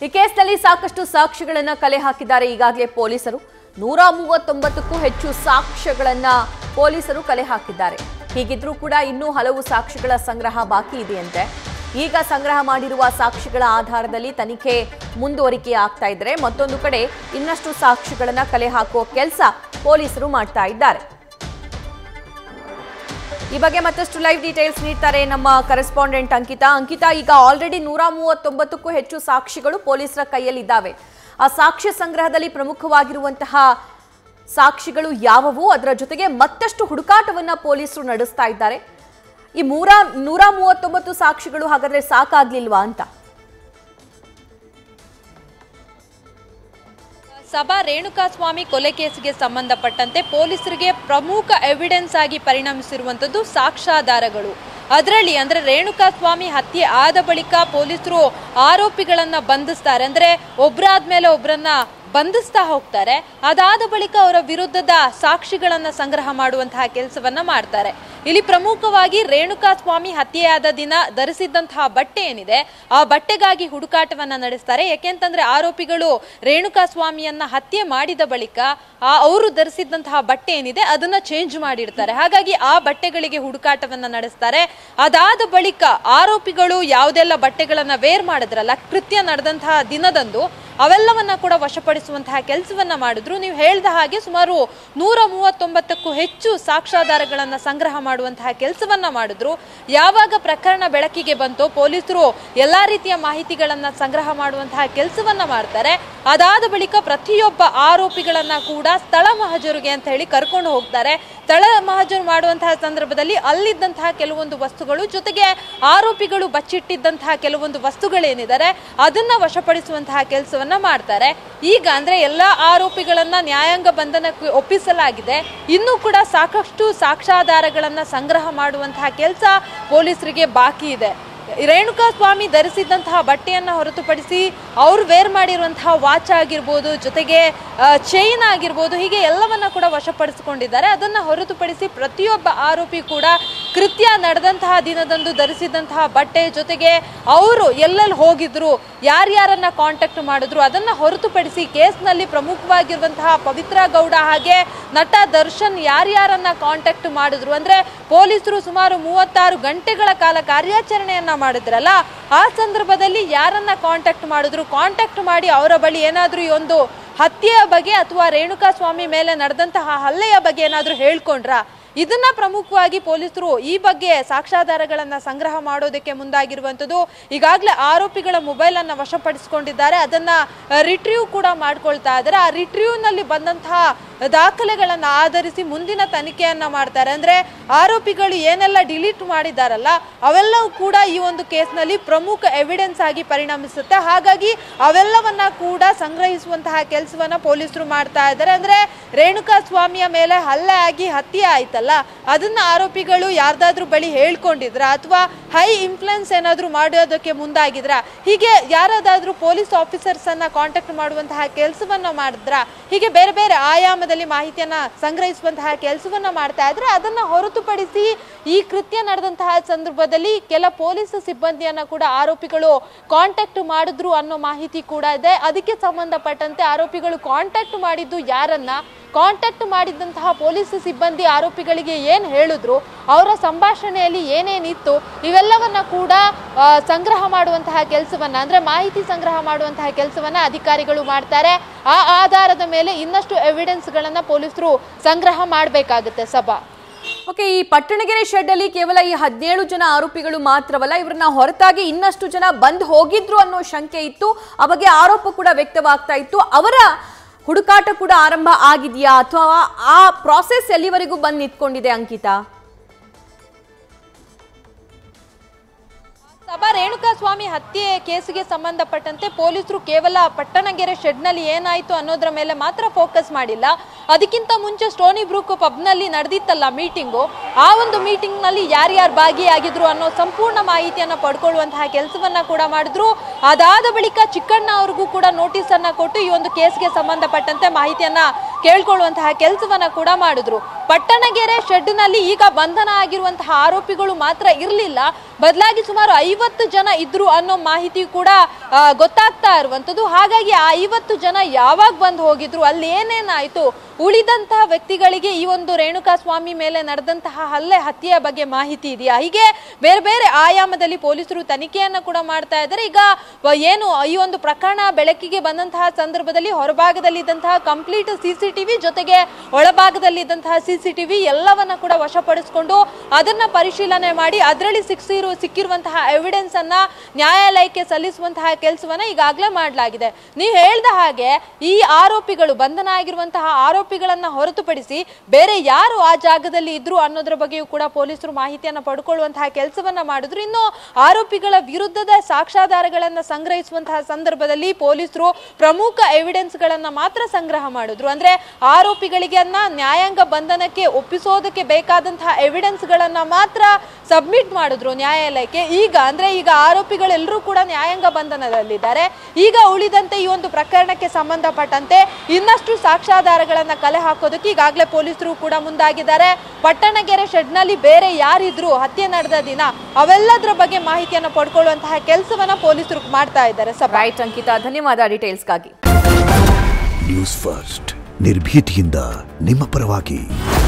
ಈ ಕೇಸ್ನಲ್ಲಿ ಸಾಕಷ್ಟು ಸಾಕ್ಷ್ಯಗಳನ್ನ ಕಲೆ ಹಾಕಿದ್ದಾರೆ ಈಗಾಗಲೇ ಪೊಲೀಸರು ನೂರ ಮೂವತ್ತೊಂಬತ್ತಕ್ಕೂ ಹೆಚ್ಚು ಸಾಕ್ಷ್ಯಗಳನ್ನ ಪೊಲೀಸರು ಕಲೆ ಹಾಕಿದ್ದಾರೆ ಹೀಗಿದ್ರೂ ಕೂಡ ಇನ್ನೂ ಹಲವು ಸಾಕ್ಷ್ಯಗಳ ಸಂಗ್ರಹ ಬಾಕಿ ಇದೆಯಂತೆ ಈಗ ಸಂಗ್ರಹ ಮಾಡಿರುವ ಸಾಕ್ಷ್ಯಗಳ ಆಧಾರದಲ್ಲಿ ತನಿಖೆ ಮುಂದುವರಿಕೆ ಆಗ್ತಾ ಇದ್ರೆ ಮತ್ತೊಂದು ಕಡೆ ಇನ್ನಷ್ಟು ಸಾಕ್ಷ್ಯಗಳನ್ನ ಕಲೆ ಹಾಕುವ ಕೆಲಸ ಪೊಲೀಸರು ಮಾಡ್ತಾ ಇದ್ದಾರೆ ಈ ಬಗ್ಗೆ ಮತ್ತಷ್ಟು ಲೈವ್ ಡೀಟೇಲ್ಸ್ ನೀಡ್ತಾರೆ ನಮ್ಮ ಕರೆಸ್ಪಾಂಡೆಂಟ್ ಅಂಕಿತಾ ಅಂಕಿತಾ ಈಗ ಆಲ್ರೆಡಿ ನೂರ ಮೂವತ್ತೊಂಬತ್ತಕ್ಕೂ ಹೆಚ್ಚು ಸಾಕ್ಷಿಗಳು ಪೊಲೀಸರ ಕೈಯಲ್ಲಿದ್ದಾವೆ ಆ ಸಾಕ್ಷ್ಯ ಸಂಗ್ರಹದಲ್ಲಿ ಪ್ರಮುಖವಾಗಿರುವಂತಹ ಸಾಕ್ಷಿಗಳು ಯಾವುವು ಅದರ ಜೊತೆಗೆ ಮತ್ತಷ್ಟು ಹುಡುಕಾಟವನ್ನ ಪೊಲೀಸರು ನಡೆಸ್ತಾ ಇದ್ದಾರೆ ಈ ಮೂರ ನೂರ ಮೂವತ್ತೊಂಬತ್ತು ಸಾಕ್ಷಿಗಳು ಹಾಗಾದ್ರೆ ಸಾಕಾಗ್ಲಿಲ್ವಾ ಅಂತ ಸಭಾ ರೇಣುಕಾಸ್ವಾಮಿ ಕೊಲೆ ಕೇಸಿಗೆ ಸಂಬಂಧಪಟ್ಟಂತೆ ಪೊಲೀಸರಿಗೆ ಪ್ರಮುಖ ಎವಿಡೆನ್ಸ್ ಆಗಿ ಪರಿಣಮಿಸಿರುವಂಥದ್ದು ಸಾಕ್ಷ್ಯಾಧಾರಗಳು ಅದರಲ್ಲಿ ಅಂದ್ರೆ ರೇಣುಕಾಸ್ವಾಮಿ ಹತ್ಯೆ ಆದ ಬಳಿಕ ಪೊಲೀಸರು ಆರೋಪಿಗಳನ್ನ ಬಂಧಿಸ್ತಾರೆ ಅಂದ್ರೆ ಒಬ್ರಾದ್ಮೇಲೆ ಒಬ್ರನ್ನ ಬಂಧಿಸ್ತಾ ಹೋಗ್ತಾರೆ ಅದಾದ ಬಳಿಕ ಅವರ ವಿರುದ್ಧದ ಸಾಕ್ಷಿಗಳನ್ನ ಸಂಗ್ರಹ ಮಾಡುವಂತಹ ಕೆಲಸವನ್ನ ಮಾಡ್ತಾರೆ ಇಲ್ಲಿ ಪ್ರಮುಖವಾಗಿ ರೇಣುಕಾ ಸ್ವಾಮಿ ಹತ್ಯೆಯಾದ ದಿನ ಧರಿಸಿದ್ದಂತಹ ಬಟ್ಟೆ ಏನಿದೆ ಆ ಬಟ್ಟೆಗಾಗಿ ಹುಡುಕಾಟವನ್ನ ನಡೆಸ್ತಾರೆ ಯಾಕೆಂತಂದ್ರೆ ಆರೋಪಿಗಳು ರೇಣುಕಾ ಸ್ವಾಮಿಯನ್ನ ಹತ್ಯೆ ಮಾಡಿದ ಬಳಿಕ ಆ ಅವರು ಧರಿಸಿದ್ದಂತಹ ಬಟ್ಟೆ ಏನಿದೆ ಅದನ್ನ ಚೇಂಜ್ ಮಾಡಿರ್ತಾರೆ ಹಾಗಾಗಿ ಆ ಬಟ್ಟೆಗಳಿಗೆ ಹುಡುಕಾಟವನ್ನ ನಡೆಸ್ತಾರೆ ಅದಾದ ಬಳಿಕ ಆರೋಪಿಗಳು ಯಾವುದೆಲ್ಲ ಬಟ್ಟೆಗಳನ್ನ ವೇರ್ ಮಾಡಿದ್ರಲ್ಲ ಕೃತ್ಯ ನಡೆದಂತಹ ದಿನದಂದು ಅವೆಲ್ಲವನ್ನ ಕೂಡ ವಶಪಡಿಸುವಂತಹ ಕೆಲಸವನ್ನ ಮಾಡಿದ್ರು ನೀವು ಹೇಳ್ದ ಹಾಗೆ ಸುಮಾರು ನೂರ ಮೂವತ್ತೊಂಬತ್ತಕ್ಕೂ ಹೆಚ್ಚು ಸಾಕ್ಷ್ಯಾಧಾರಗಳನ್ನ ಸಂಗ್ರಹ ಮಾಡುವಂತಹ ಕೆಲಸವನ್ನ ಮಾಡಿದ್ರು ಯಾವಾಗ ಪ್ರಕರಣ ಬೆಳಕಿಗೆ ಬಂತೋ ಪೊಲೀಸರು ಎಲ್ಲಾ ರೀತಿಯ ಮಾಹಿತಿಗಳನ್ನ ಸಂಗ್ರಹ ಮಾಡುವಂತಹ ಕೆಲಸವನ್ನ ಮಾಡ್ತಾರೆ ಅದಾದ ಬಳಿಕ ಪ್ರತಿಯೊಬ್ಬ ಆರೋಪಿಗಳನ್ನ ಕೂಡ ಸ್ಥಳ ಮಹಜರಿಗೆ ಅಂತ ಹೇಳಿ ಕರ್ಕೊಂಡು ಹೋಗ್ತಾರೆ ಸ್ಥಳ ಮಹಜರು ಮಾಡುವಂತಹ ಸಂದರ್ಭದಲ್ಲಿ ಅಲ್ಲಿದ್ದಂತಹ ಕೆಲವೊಂದು ವಸ್ತುಗಳು ಜೊತೆಗೆ ಆರೋಪಿಗಳು ಬಚ್ಚಿಟ್ಟಿದ್ದಂತಹ ಕೆಲವೊಂದು ವಸ್ತುಗಳೇನಿದ್ದಾರೆ ಅದನ್ನ ವಶಪಡಿಸುವಂತಹ ಕೆಲಸವನ್ನ ಮಾಡ್ತಾರೆ ಈಗ ಅಂದ್ರೆ ಎಲ್ಲಾ ಆರೋಪಿಗಳನ್ನ ನ್ಯಾಯಾಂಗ ಬಂಧನಕ್ಕೆ ಒಪ್ಪಿಸಲಾಗಿದೆ ಇನ್ನೂ ಕೂಡ ಸಾಕಷ್ಟು ಸಾಕ್ಷ್ಯಾಧಾರಗಳನ್ನ ಸಂಗ್ರಹ ಮಾಡುವಂತಹ ಕೆಲಸ ಪೊಲೀಸರಿಗೆ ಬಾಕಿ ಇದೆ ರೇಣುಕಾ ಸ್ವಾಮಿ ಧರಿಸಿದ್ದಂತಹ ಬಟ್ಟೆಯನ್ನ ಹೊರತುಪಡಿಸಿ ಅವ್ರು ವೇರ್ ಮಾಡಿರುವಂತಹ ವಾಚ್ ಆಗಿರ್ಬೋದು ಜೊತೆಗೆ ಚೈನ್ ಆಗಿರ್ಬೋದು ಹೀಗೆ ಎಲ್ಲವನ್ನ ಕೂಡ ವಶಪಡಿಸಿಕೊಂಡಿದ್ದಾರೆ ಅದನ್ನ ಹೊರತುಪಡಿಸಿ ಪ್ರತಿಯೊಬ್ಬ ಆರೋಪಿ ಕೂಡ ಕೃತ್ಯ ನಡೆದಂತಹ ದಿನದಂದು ಧರಿಸಿದಂತಹ ಬಟ್ಟೆ ಜೊತೆಗೆ ಅವರು ಎಲ್ಲೆಲ್ಲಿ ಹೋಗಿದ್ರು ಯಾರ್ಯಾರನ್ನ ಕಾಂಟ್ಯಾಕ್ಟ್ ಮಾಡಿದ್ರು ಅದನ್ನ ಹೊರತುಪಡಿಸಿ ಕೇಸ್ನಲ್ಲಿ ಪ್ರಮುಖವಾಗಿರುವಂತಹ ಪವಿತ್ರ ಗೌಡ ಹಾಗೆ ನಟ ದರ್ಶನ್ ಯಾರ್ಯಾರನ್ನ ಕಾಂಟ್ಯಾಕ್ಟ್ ಮಾಡಿದ್ರು ಅಂದ್ರೆ ಪೊಲೀಸರು ಸುಮಾರು ಮೂವತ್ತಾರು ಗಂಟೆಗಳ ಕಾಲ ಕಾರ್ಯಾಚರಣೆಯನ್ನ ಮಾಡಿದ್ರಲ್ಲ ಆ ಸಂದರ್ಭದಲ್ಲಿ ಯಾರನ್ನ ಕಾಂಟ್ಯಾಕ್ಟ್ ಮಾಡಿದ್ರು ಕಾಂಟ್ಯಾಕ್ಟ್ ಮಾಡಿ ಅವರ ಬಳಿ ಏನಾದ್ರೂ ಈ ಒಂದು ಹತ್ಯೆಯ ಬಗ್ಗೆ ಅಥವಾ ರೇಣುಕಾ ಸ್ವಾಮಿ ಮೇಲೆ ನಡೆದಂತಹ ಹಲ್ಲೆಯ ಬಗ್ಗೆ ಏನಾದ್ರೂ ಹೇಳ್ಕೊಂಡ್ರ ಇದನ್ನ ಪ್ರಮುಖವಾಗಿ ಪೊಲೀಸರು ಈ ಬಗ್ಗೆ ಸಾಕ್ಷ್ಯಾಧಾರಗಳನ್ನ ಸಂಗ್ರಹ ಮಾಡೋದಕ್ಕೆ ಮುಂದಾಗಿರುವಂಥದ್ದು ಈಗಾಗಲೇ ಆರೋಪಿಗಳ ಮೊಬೈಲ್ ಅನ್ನ ವಶಪಡಿಸಿಕೊಂಡಿದ್ದಾರೆ ಅದನ್ನ ರಿಟ್ರೀವ್ ಕೂಡ ಮಾಡ್ಕೊಳ್ತಾ ಇದ್ದಾರೆ ಆ ರಿಟ್ರೀವ್ ನಲ್ಲಿ ಬಂದಂತಹ ದಾಖಲೆಗಳನ್ನ ಆಧರಿಸಿ ಮುಂದಿನ ತನಿಖೆಯನ್ನ ಮಾಡ್ತಾರೆ ಅಂದ್ರೆ ಆರೋಪಿಗಳು ಏನೆಲ್ಲ ಡಿಲೀಟ್ ಮಾಡಿದಾರಲ್ಲ ಅವೆಲ್ಲವೂ ಕೂಡ ಈ ಒಂದು ಕೇಸ್ನಲ್ಲಿ ಪ್ರಮುಖ ಎವಿಡೆನ್ಸ್ ಆಗಿ ಪರಿಣಮಿಸುತ್ತೆ ಹಾಗಾಗಿ ಅವೆಲ್ಲವನ್ನ ಕೂಡ ಸಂಗ್ರಹಿಸುವಂತಹ ಕೆಲಸವನ್ನ ಪೊಲೀಸರು ಮಾಡ್ತಾ ಇದ್ದಾರೆ ಅಂದ್ರೆ ರೇಣುಕಾ ಸ್ವಾಮಿಯ ಮೇಲೆ ಹಲ್ಲೆ ಆಗಿ ಹತ್ಯೆ ಆಯ್ತಲ್ಲ ಅದನ್ನ ಆರೋಪಿಗಳು ಯಾರ್ದಾದ್ರೂ ಬಳಿ ಹೇಳ್ಕೊಂಡಿದ್ರ ಅಥವಾ ಹೈ ಇನ್ಫ್ಲುಯೆನ್ಸ್ ಏನಾದ್ರೂ ಮಾಡೋದಕ್ಕೆ ಮುಂದಾಗಿದ್ರ ಹೀಗೆ ಯಾರಾದ್ರೂ ಪೊಲೀಸ್ ಆಫೀಸರ್ಸ್ ಅನ್ನ ಕಾಂಟ್ಯಾಕ್ಟ್ ಮಾಡುವಂತಹ ಕೆಲಸವನ್ನ ಮಾಡಿದ್ರ ಹೀಗೆ ಬೇರೆ ಬೇರೆ ಆಯಾಮದಲ್ಲಿ ಮಾಹಿತಿಯನ್ನ ಸಂಗ್ರಹಿಸುವಂತಹ ಕೆಲಸವನ್ನ ಮಾಡ್ತಾ ಇದ್ರೆ ಅದನ್ನ ಹೊರತುಪಡಿಸಿ ಈ ಕೃತ್ಯ ನಡೆದಂತಹ ಸಂದರ್ಭದಲ್ಲಿ ಕೆಲ ಪೊಲೀಸ್ ಸಿಬ್ಬಂದಿಯನ್ನ ಕೂಡ ಆರೋಪಿಗಳು ಕಾಂಟ್ಯಾಕ್ಟ್ ಮಾಡಿದ್ರು ಅನ್ನೋ ಮಾಹಿತಿ ಕೂಡ ಇದೆ ಅದಕ್ಕೆ ಸಂಬಂಧಪಟ್ಟಂತೆ ಆರೋಪಿಗಳು ಕಾಂಟ್ಯಾಕ್ಟ್ ಮಾಡಿದ್ದು ಯಾರನ್ನ ಕಾಂಟ್ಯಾಕ್ಟ್ ಮಾಡಿದಂತಹ ಪೊಲೀಸ್ ಸಿಬ್ಬಂದಿ ಆರೋಪಿಗಳಿಗೆ ಏನು ಹೇಳಿದ್ರು ಅವರ ಸಂಭಾಷಣೆಯಲ್ಲಿ ಏನೇನಿತ್ತು ಇವೆಲ್ಲವನ್ನ ಕೂಡ ಆ, ಸಂಗ್ರಹ ಮಾಡುವಂತಹ ಕೆಲಸವನ್ನ ಅಂದ್ರೆ ಮಾಹಿತಿ ಸಂಗ್ರಹ ಮಾಡುವಂತಹ ಕೆಲಸವನ್ನ ಅಧಿಕಾರಿಗಳು ಮಾಡ್ತಾರೆ ಆ ಆಧಾರದ ಮೇಲೆ ಇನ್ನಷ್ಟು ಎವಿಡೆನ್ಸ್ಗಳನ್ನ ಪೊಲೀಸರು ಸಂಗ್ರಹ ಮಾಡಬೇಕಾಗುತ್ತೆ ಸಭಾ ಓಕೆ ಈ ಪಟ್ಟಣಗೆರೆ ಶೆಡ್ ಅಲ್ಲಿ ಕೇವಲ ಈ ಹದಿನೇಳು ಜನ ಆರೋಪಿಗಳು ಮಾತ್ರವಲ್ಲ ಇವರನ್ನ ಹೊರತಾಗಿ ಇನ್ನಷ್ಟು ಜನ ಬಂದ್ ಹೋಗಿದ್ರು ಅನ್ನೋ ಶಂಕೆ ಇತ್ತು ಆ ಬಗ್ಗೆ ಆರೋಪ ಕೂಡ ವ್ಯಕ್ತವಾಗ್ತಾ ಇತ್ತು ಅವರ ಹುಡುಕಾಟ ಕೂಡ ಆರಂಭ ಆಗಿದೆಯಾ ಅಥವಾ ಆ ಪ್ರಾಸೆಸ್ ಎಲ್ಲಿವರೆಗೂ ಬಂದು ನಿಂತ್ಕೊಂಡಿದೆ ಅಂಕಿತಾ ಸಭಾ ರೇಣುಕಾ ಸ್ವಾಮಿ ಹತ್ಯೆ ಕೇಸಿಗೆ ಸಂಬಂಧಪಟ್ಟಂತೆ ಪೊಲೀಸರು ಕೇವಲ ಪಟ್ಟಣಗೆರೆ ಶೆಡ್ನಲ್ಲಿ ಏನಾಯ್ತು ಅನ್ನೋದ್ರ ಮೇಲೆ ಮಾತ್ರ ಫೋಕಸ್ ಮಾಡಿಲ್ಲ ಅದಕ್ಕಿಂತ ಮುಂಚೆ ಸ್ಟೋನಿ ಬ್ರೂಕ್ ಪಬ್ನಲ್ಲಿ ನಡೆದಿತ್ತಲ್ಲ ಮೀಟಿಂಗು ಆ ಒಂದು ಮೀಟಿಂಗ್ನಲ್ಲಿ ಯಾರ್ಯಾರು ಭಾಗಿಯಾಗಿದ್ರು ಅನ್ನೋ ಸಂಪೂರ್ಣ ಮಾಹಿತಿಯನ್ನ ಪಡ್ಕೊಳ್ಳುವಂತಹ ಕೆಲಸವನ್ನ ಕೂಡ ಮಾಡಿದ್ರು ಅದಾದ ಬಳಿಕ ಚಿಕ್ಕಣ್ಣ ಅವ್ರಿಗೂ ಕೂಡ ನೋಟಿಸ್ ಅನ್ನ ಕೊಟ್ಟು ಈ ಒಂದು ಕೇಸ್ಗೆ ಸಂಬಂಧಪಟ್ಟಂತೆ ಮಾಹಿತಿಯನ್ನ ಕೇಳ್ಕೊಳ್ಳುವಂತಹ ಕೆಲಸವನ್ನ ಕೂಡ ಮಾಡಿದ್ರು ಪಟ್ಟಣಗೆರೆ ಶೆಡ್ನಲ್ಲಿ ಈಗ ಬಂಧನ ಆಗಿರುವಂತಹ ಆರೋಪಿಗಳು ಮಾತ್ರ ಇರಲಿಲ್ಲ ಬದಲಾಗಿ ಸುಮಾರು ಐವತ್ತು ಐವತ್ತು ಜನ ಇದ್ರು ಅನ್ನೋ ಮಾಹಿತಿ ಕೂಡ ಆ, ಗೊತ್ತಾಗ್ತಾ ಇರುವಂತದ್ದು ಹಾಗಾಗಿ ಆ ಐವತ್ತು ಜನ ಯಾವಾಗ ಬಂದು ಹೋಗಿದ್ರು ಅಲ್ಲಿ ಏನೇನಾಯ್ತು ಉಳಿದಂತಹ ವ್ಯಕ್ತಿಗಳಿಗೆ ಈ ಒಂದು ರೇಣುಕಾ ಸ್ವಾಮಿ ಮೇಲೆ ನಡೆದಂತಹ ಹಲ್ಲೆ ಹತ್ಯೆಯ ಬಗ್ಗೆ ಮಾಹಿತಿ ಇದೆಯಾ ಹೀಗೆ ಬೇರೆ ಬೇರೆ ಆಯಾಮದಲ್ಲಿ ಪೊಲೀಸರು ತನಿಖೆಯನ್ನ ಕೂಡ ಮಾಡ್ತಾ ಇದ್ದಾರೆ ಈಗ ವ- ಏನು ಈ ಒಂದು ಪ್ರಕರಣ ಬೆಳಕಿಗೆ ಬಂದಂತಹ ಸಂದರ್ಭದಲ್ಲಿ ಹೊರಭಾಗದಲ್ಲಿದ್ದಂತಹ ಕಂಪ್ಲೀಟ್ ಸಿಸಿಟಿವಿ ಜೊತೆಗೆ ಒಳಭಾಗದಲ್ಲಿದ್ದಂತಹ ಸಿಸಿಟಿವಿ ಎಲ್ಲವನ್ನ ಕೂಡ ವಶಪಡಿಸಿಕೊಂಡು ಅದನ್ನ ಪರಿಶೀಲನೆ ಮಾಡಿ ಅದರಲ್ಲಿ ಸಿಕ್ಸಿರು ಸಿಕ್ಕಿರುವಂತಹ ಎವಿಡೆನ್ಸ್ ಅನ್ನ ನ್ಯಾಯಾಲಯಕ್ಕೆ ಸಲ್ಲಿಸುವಂತಹ ಕೆಲಸವನ್ನ ಈಗಾಗಲೇ ಮಾಡಲಾಗಿದೆ ನೀವು ಹೇಳ್ದ ಹಾಗೆ ಈ ಆರೋಪಿಗಳು ಬಂಧನ ಆಗಿರುವಂತಹ ಆರೋಪಿಗಳನ್ನ ಹೊರತುಪಡಿಸಿ ಬೇರೆ ಯಾರು ಆ ಜಾಗದಲ್ಲಿ ಇದ್ರು ಅನ್ನೋದ್ರ ಬಗ್ಗೆಯೂ ಕೂಡ ಪೊಲೀಸರು ಮಾಹಿತಿಯನ್ನ ಪಡ್ಕೊಳ್ಳುವಂತಹ ಕೆಲಸವನ್ನ ಮಾಡಿದ್ರು ಇನ್ನು ಆರೋಪಿಗಳ ವಿರುದ್ಧದ ಸಾಕ್ಷ್ಯಾಧಾರಗಳನ್ನ ಸಂಗ್ರಹಿಸುವಂತಹ ಸಂದರ್ಭದಲ್ಲಿ ಪೊಲೀಸರು ಪ್ರಮುಖ ಎವಿಡೆನ್ಸ್ ಗಳನ್ನ ಮಾತ್ರ ಸಂಗ್ರಹ ಮಾಡಿದ್ರು ಅಂದ್ರೆ ಆರೋಪಿಗಳಿಗೆ ಅನ್ನ ನ್ಯಾಯಾಂಗ ಬಂಧನಕ್ಕೆ ಒಪ್ಪಿಸೋದಕ್ಕೆ ಬೇಕಾದಂತಹ ಎವಿಡೆನ್ಸ್ ಗಳನ್ನ ಮಾತ್ರ ಸಬ್ಮಿಟ್ ಮಾಡಿದ್ರು ನ್ಯಾಯಾಲಯಕ್ಕೆ ಈಗ ಅಂದ್ರೆ ಈಗ ಆರೋಪಿಗಳೆಲ್ಲರೂ ಕೂಡ ನ್ಯಾಯಾಂಗ ಬಂಧನದಲ್ಲಿದ್ದಾರೆ ಈಗ ಉಳಿದಂತೆ ಈ ಒಂದು ಪ್ರಕರಣಕ್ಕೆ ಸಂಬಂಧಪಟ್ಟಂತೆ ಇನ್ನಷ್ಟು ಸಾಕ್ಷ್ಯಾಧಾರಗಳನ್ನ ಕಲೆ ಹಾಕೋದಕ್ಕೆ ಈಗಾಗಲೇ ಪೊಲೀಸರು ಕೂಡ ಮುಂದಾಗಿದ್ದಾರೆ ಪಟ್ಟಣಗೆರೆ ಶೆಡ್ನಲ್ಲಿ ಬೇರೆ ಯಾರಿದ್ರು ಹತ್ಯೆ ನಡೆದ ದಿನ ಅವೆಲ್ಲದರ ಬಗ್ಗೆ ಮಾಹಿತಿಯನ್ನ ಪಡ್ಕೊಳ್ಳುವಂತಹ ಕೆಲಸವನ್ನ ಪೊಲೀಸರು ಮಾಡ್ತಾ ಇದ್ದಾರೆ ಸಭಾ ರೈಟ್ ಅಂಕಿತಾ ಧನ್ಯವಾದ ಡೀಟೇಲ್ಸ್ಗಾಗಿ ನ್ಯೂಸ್ ಫಸ್ಟ್ ನಿರ್ಭೀತಿಯಿಂದ ನಿಮ್ಮ ಪರವಾಗಿ